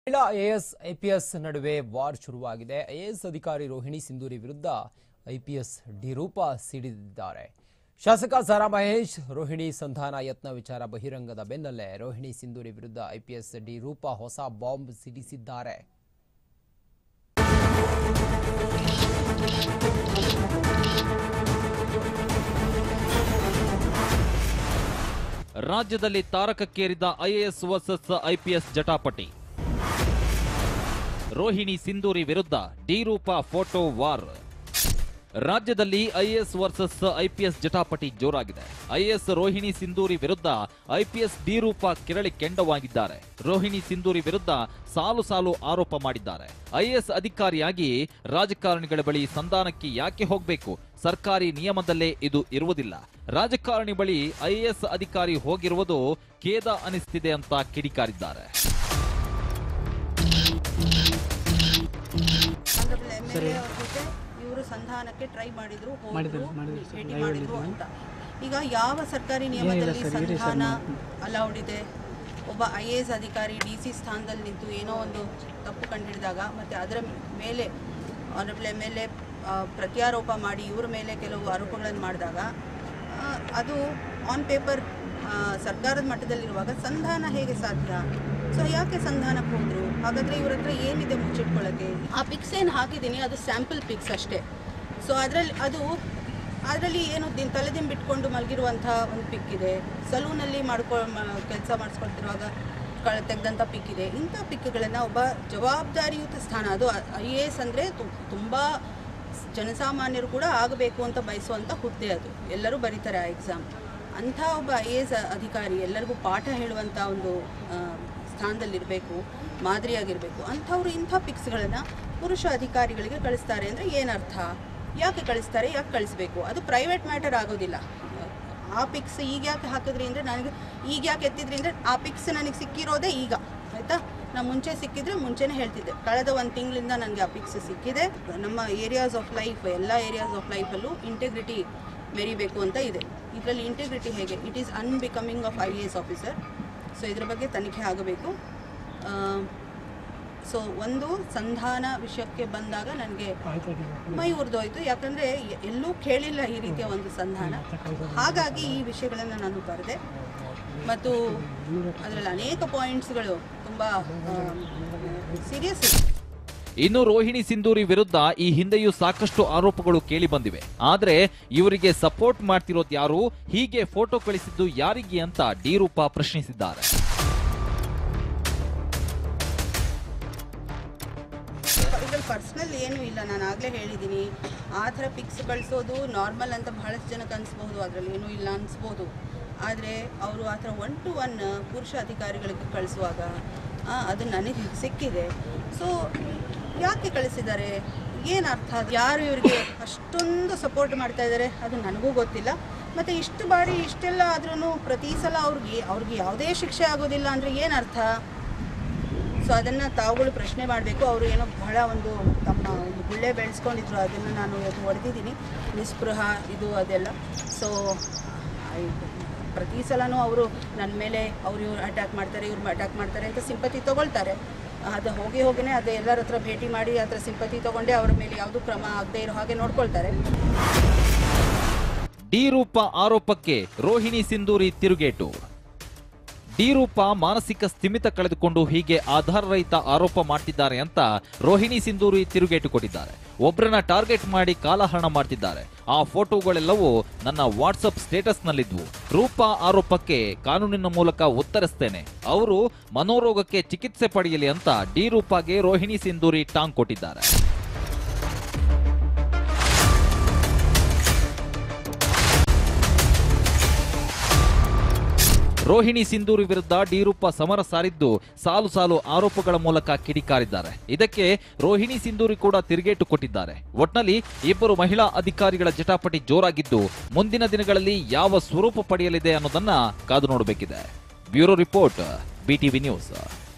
ಮಹಿಳಾ IAS IPS ನಡುವೆ war ಶುರುವಾಗಿದೆ ಐಎಎಸ್ ಅಧಿಕಾರಿ ರೋಹಿಣಿ ಸಿಂಧೂರಿ ವಿರುದ್ಧ ಐಪಿಎಸ್ ಡಿರೂಪ ಸಿಡಿದಿದ್ದಾರೆ ಶಾಸಕ ಸಾರಾ ಮಹೇಶ್ ರೋಹಿಣಿ ಸಂಧಾನ ಯತ್ನ ವಿಚಾರ ಬಹಿರಂಗದ ಬೆನ್ನಲ್ಲೇ ರೋಹಿಣಿ ಸಿಂಧೂರಿ ವಿರುದ್ಧ ಐಪಿಎಸ್ ಡಿರೂಪ ಹೊಸ ಬಾಂಬ್ ಸಿಡಿಸಿದ್ದಾರೆ ರಾಜ್ಯದಲ್ಲಿ ತಾರಕಕ್ಕೇರಿದ ಐಎಎಸ್ ವರ್ಸಸ್ ಐಪಿಎಸ್ ಜಟಾಪಟಿ ರೋಹಿಣಿ ಸಿಂಧೂರಿ ವಿರುದ್ಧ ಡಿರೂಪ ಫೋಟೋ ವಾರ್ ರಾಜ್ಯದಲ್ಲಿ ಐಎಎಸ್ ವರ್ಸಸ್ ಐಪಿಎಸ್ ಜಟಾಪಟಿ ಜೋರಾಗಿದೆ ಐಎಎಸ್ ರೋಹಿಣಿ ಸಿಂಧೂರಿ ವಿರುದ್ಧ ಐಪಿಎಸ್ ಡಿರೂಪ ಕೆರಳಿ ಕೆಂಡವಾಗಿದ್ದಾರೆ ರೋಹಿಣಿ ಸಿಂಧೂರಿ ವಿರುದ್ಧ ಸಾಲು ಸಾಲು ಆರೋಪ ಮಾಡಿದ್ದಾರೆ ಐಎಎಸ್ ಅಧಿಕಾರಿಯಾಗಿ ರಾಜಕಾರಣಿಗಳ ಬಳಿ ಸಂಧಾನಕ್ಕೆ ಯಾಕೆ ಹೋಗಬೇಕು ಸರ್ಕಾರಿ ನಿಯಮದಲ್ಲೇ ಇದು ಇರುವುದಿಲ್ಲ ರಾಜಕಾರಣಿ ಬಳಿ ಐಎಎಸ್ ಅಧಿಕಾರಿ ಹೋಗಿರುವುದು ಖೇದ ಅನಿಸ್ತಿದೆ ಅಂತ ಕಿಡಿಕಾರಿದ್ದಾರೆ ಆನರಬಲ್ ಎಮ್ ಎಲ್ ಎ ಅವ್ರ ಜೊತೆ ಇವರು ಸಂಧಾನಕ್ಕೆ ಟ್ರೈ ಮಾಡಿದ್ರು ಹೋದ್ರು ಭೇಟಿ ಮಾಡಿದ್ರು ಅಂತ ಈಗ ಯಾವ ಸರ್ಕಾರಿ ನಿಯಮದಲ್ಲಿ ಸಂಧಾನ ಅಲೌಡ್ ಇದೆ ಒಬ್ಬ ಐ ಎ ಎಸ್ ಅಧಿಕಾರಿ ಡಿ ಸಿ ಸ್ಥಾನದಲ್ಲಿ ನಿಂತು ಏನೋ ಒಂದು ತಪ್ಪು ಕಂಡುಹಿಡಿದಾಗ ಮತ್ತು ಅದರ ಮೇಲೆ ಆನರಬಲ್ ಎಮ್ ಎಲ್ ಎ ಪ್ರತ್ಯಾರೋಪ ಮಾಡಿ ಇವ್ರ ಮೇಲೆ ಕೆಲವು ಆರೋಪಗಳನ್ನು ಮಾಡಿದಾಗ ಆ, ಅದು ಆನ್ ಪೇಪರ್ ಸರ್ಕಾರದ ಮಟ್ಟದಲ್ಲಿರುವಾಗ ಸಂಧಾನ ಹೇಗೆ ಸಾಧ್ಯ ಸೊ ಯಾಕೆ ಸಂಧಾನಕ್ಕೆ ಹೋದ್ರು ಹಾಗಾದ್ರೆ ಇವ್ರ ಹತ್ರ ಏನಿದೆ ಮುಚ್ಚಿಟ್ಕೊಳ್ಳೋಕ್ಕೆ ಆ ಪಿಕ್ಸ್ ಏನು ಹಾಕಿದ್ದೀನಿ ಅದು ಸ್ಯಾಂಪಲ್ ಪಿಕ್ಸ್ ಅಷ್ಟೇ ಸೊ ಅದರಲ್ಲಿ ಅದು ಅದರಲ್ಲಿ ಏನು ದಿನ ತಲೆದಿಂಬು ಬಿಟ್ಕೊಂಡು ಮಲಗಿರುವಂಥ ಒಂದು ಪಿಕ್ ಇದೆ ಸಲೂನಲ್ಲಿ ಮಾಡ್ಕೊ ಕೆಲಸ ಮಾಡಿಸ್ಕೊಳ್ತಿರುವಾಗ ಕಳ ತೆಗೆದಂಥ ಪಿಕ್ ಇದೆ ಇಂಥ ಪಿಕ್ಗಳನ್ನು ಒಬ್ಬ ಜವಾಬ್ದಾರಿಯುತ ಸ್ಥಾನ ಅದು ಐ ಎ ಎಸ್ ಅಂದರೆ ತುಂಬ ಜನಸಾಮಾನ್ಯರು ಕೂಡ ಆಗಬೇಕು ಅಂತ ಬಯಸುವಂಥ ಹುದ್ದೆ ಅದು ಎಲ್ಲರೂ ಬರೀತಾರೆ ಆ ಎಕ್ಸಾಮ್ ಅಂಥ ಒಬ್ಬ ಐ ಎ ಎಸ್ ಅಧಿಕಾರಿ ಎಲ್ಲರಿಗೂ ಪಾಠ ಹೇಳುವಂಥ ಒಂದು ಆ, ಸ್ಥಾನದಲ್ಲಿರಬೇಕು ಮಾದರಿಯಾಗಿರಬೇಕು ಅಂಥವ್ರು ಇಂಥ ಪಿಕ್ಸ್ಗಳನ್ನು ಪುರುಷ ಅಧಿಕಾರಿಗಳಿಗೆ ಕಳಿಸ್ತಾರೆ ಅಂದರೆ ಏನರ್ಥ ಯಾಕೆ ಕಳಿಸ್ತಾರೆ ಯಾಕೆ ಕಳಿಸ್ಬೇಕು ಅದು ಪ್ರೈವೇಟ್ ಮ್ಯಾಟರ್ ಆಗೋದಿಲ್ಲ ಆ ಪಿಕ್ಸ್ ಈಗ ಯಾಕೆ ಹಾಕಿದ್ರಿ ಅಂದರೆ ನನಗೆ ಈಗ ಯಾಕೆ ಎತ್ತಿದ್ರಿ ಅಂದರೆ ಆ ಪಿಕ್ಸ್ ನನಗೆ ಸಿಕ್ಕಿರೋದೇ ಈಗ ಆಯಿತಾ ನಾ ಮುಂಚೆ ಸಿಕ್ಕಿದ್ರೆ ಮುಂಚೆನೇ ಹೇಳ್ತಿದ್ದೆ ಕಳೆದ ಒಂದು ತಿಂಗಳಿಂದ ನನಗೆ ಆ ಪಿಕ್ಸ್ ಸಿಕ್ಕಿದೆ ನಮ್ಮ ಏರಿಯಾಸ್ ಆಫ್ ಲೈಫ್ ಎಲ್ಲ ಏರಿಯಾಸ್ ಆಫ್ ಲೈಫಲ್ಲೂ ಇಂಟೆಗ್ರಿಟಿ ಮೆರಿಬೇಕು ಅಂತ ಇದೆ ಇದರಲ್ಲಿ ಇಂಟೆಗ್ರಿಟಿ ಹೇಗೆ it is unbecoming of I A S officer so ಇದ್ರ ಬಗ್ಗೆ ತನಿಖೆ ಆಗಬೇಕು ಸೊ ಒಂದು ಸಂಧಾನ ವಿಷಯಕ್ಕೆ ಬಂದಾಗ ನನಗೆ ಮೈ ಉರಿದೋಯ್ತು ಯಾಕಂದರೆ ಎಲ್ಲೂ ಕೇಳಿಲ್ಲ ಈ ರೀತಿಯ ಒಂದು ಸಂಧಾನ ಹಾಗಾಗಿ ಈ ವಿಷಯಗಳನ್ನು ನಾನು ಬರೆದೆ ಮತ್ತು ಅದರಲ್ಲಿ ಅನೇಕ ಪಾಯಿಂಟ್ಸ್ಗಳು ತುಂಬ ಸೀರಿಯಸ್ ಇದೆ ಇನ್ನು ರೋಹಿಣಿ ಸಿಂಧೂರಿ ವಿರುದ್ಧ ಈ ಹಿಂದೆಯೂ ಸಾಕಷ್ಟು ಆರೋಪಗಳು ಕೇಳಿ ಬಂದಿವೆ ಆದ್ರೆ ಇವರಿಗೆ ಸಪೋರ್ಟ್ ಮಾಡ್ತಿರೋದು ಯಾರು ಹೀಗೆ ಫೋಟೋ ಕಳಿಸಿದ್ದು ಯಾರಿಗೆ ಅಂತ ಡಿರೂಪ ಪ್ರಶ್ನಿಸಿದ್ದಾರೆ ಇದ್ರಲ್ಲಿ ಪರ್ಸ್ನಲ್ ಏನೂ ಇಲ್ಲ ನಾನು ಆಗಲೇ ಹೇಳಿದ್ದೀನಿ ಆ ಥರ ಪಿಕ್ಸ್ ಕಳಿಸೋದು ನಾರ್ಮಲ್ ಅಂತ ಬಹಳಷ್ಟು ಜನಕ್ಕೆ ಅನಿಸ್ಬೋದು ಅದರಲ್ಲಿ ಏನೂ ಇಲ್ಲ ಅನಿಸ್ಬೋದು ಆದರೆ ಅವರು ಆ ಥರ ಒನ್ ಟು ಒನ್ ಪುರುಷ ಅಧಿಕಾರಿಗಳಿಗೆ ಕಳಿಸುವಾಗ ಆ, ಅದು ನನಗೆ ಸಿಕ್ಕಿದೆ ಸೊ ಯಾಕೆ ಕಳಿಸಿದ್ದಾರೆ ಏನು ಅರ್ಥ ಅದು ಯಾರು ಇವರಿಗೆ ಅಷ್ಟೊಂದು ಸಪೋರ್ಟ್ ಮಾಡ್ತಾ ಇದ್ದಾರೆ ಅದು ನನಗೂ ಗೊತ್ತಿಲ್ಲ ಮತ್ತು ಇಷ್ಟು ಬಾರಿ ಇಷ್ಟೆಲ್ಲ ಆದ್ರೂ ಪ್ರತಿ ಸಲ ಅವ್ರಿಗೆ ಅವ್ರಿಗೆ ಯಾವುದೇ ಶಿಕ್ಷೆ ಆಗೋದಿಲ್ಲ ಅಂದರೆ ಏನು ಅರ್ಥ ಸೊ ಅದನ್ನು ತಾವುಗಳು ಪ್ರಶ್ನೆ ಮಾಡಬೇಕು ಅವರು ಏನೋ ಬಹಳ ಒಂದು ತಮ್ಮ ಒಂದು ಗುಳ್ಳೆ ಬೆಳೆಸ್ಕೊಂಡಿದ್ರು ಅದನ್ನು ನಾನು ಇವತ್ತು ಹೊಡೆದಿದ್ದೀನಿ ನಿಸ್ಪೃಹ ಇದು ಅದೆಲ್ಲ ಸೊ ಪ್ರತಿ ಸಲನೂ ಅವರು ನನ್ನ ಮೇಲೆ ಅವ್ರು ಇವ್ರು ಅಟ್ಯಾಕ್ ಮಾಡ್ತಾರೆ ಇವ್ರು ಅಟ್ಯಾಕ್ ಮಾಡ್ತಾರೆ ಅಂತ ಸಿಂಪತಿ ತೊಗೊಳ್ತಾರೆ ಅದು ಹೋಗಿ ಹೋಗಿನೇ ಅದು ಎಲ್ಲರ ಹತ್ರ ಭೇಟಿ ಮಾಡಿ ಆ ಥರ ಸಿಂಪತಿ ತೊಗೊಂಡೆ ಅವ್ರ ಮೇಲೆ ಯಾವುದೂ ಕ್ರಮ ಆಗದೆ ಇರೋ ಹಾಗೆ ನೋಡ್ಕೊಳ್ತಾರೆ ಡಿರೂಪ ಆರೋಪಕ್ಕೆ ರೋಹಿಣಿ ಸಿಂಧೂರಿ ತಿರುಗೇಟು ಡಿರೂಪ ಮಾನಸಿಕ ಸ್ಥಿಮಿತ ಕಳೆದುಕೊಂಡು ಹೀಗೆ ಆಧಾರರಹಿತ ಆರೋಪ ಮಾಡ್ತಿದ್ದಾರೆ ಅಂತ ರೋಹಿಣಿ ಸಿಂಧೂರಿ ತಿರುಗೇಟು ಕೊಟ್ಟಿದ್ದಾರೆ ಒಬ್ಬರನ್ನ ಟಾರ್ಗೆಟ್ ಮಾಡಿ ಕಾಲಹರಣ ಮಾಡ್ತಿದ್ದಾರೆ ಆ ಫೋಟೋಗಳೆಲ್ಲವೂ ನನ್ನ ವಾಟ್ಸಪ್ ಸ್ಟೇಟಸ್ನಲ್ಲಿದ್ವು ರೂಪ ಆರೋಪಕ್ಕೆ ಕಾನೂನಿನ ಮೂಲಕ ಉತ್ತರಿಸ್ತೇನೆ ಅವರು ಮನೋರೋಗಕ್ಕೆ ಚಿಕಿತ್ಸೆ ಪಡೆಯಲಿ ಅಂತ ಡಿರೂಪಾಗೆ ರೋಹಿಣಿ ಸಿಂಧೂರಿ ಟಾಂಗ್ ಕೊಟ್ಟಿದ್ದಾರೆ ರೋಹಿಣಿ ಸಿಂಧೂರಿ ವಿರುದ್ಧ ಡಿರೂಪ ಸಮರ ಸಾರಿದ್ದು ಸಾಲು ಸಾಲು ಆರೋಪಗಳ ಮೂಲಕ ಕಿಡಿಕಾರಿದ್ದಾರೆ ಇದಕ್ಕೆ ರೋಹಿಣಿ ಸಿಂಧೂರಿ ಕೂಡ ತಿರುಗೇಟು ಕೊಟ್ಟಿದ್ದಾರೆ ಒಟ್ನಲ್ಲಿ ಇಬ್ಬರು ಮಹಿಳಾ ಅಧಿಕಾರಿಗಳ ಜಟಾಪಟಿ ಜೋರಾಗಿದ್ದು ಮುಂದಿನ ದಿನಗಳಲ್ಲಿ ಯಾವ ಸ್ವರೂಪ ಪಡೆಯಲಿದೆ ಅನ್ನೋದನ್ನ ಕಾದು ನೋಡಬೇಕಿದೆ ಬ್ಯೂರೋ ರಿಪೋರ್ಟ್ ಬಿಟಿವಿ ನ್ಯೂಸ್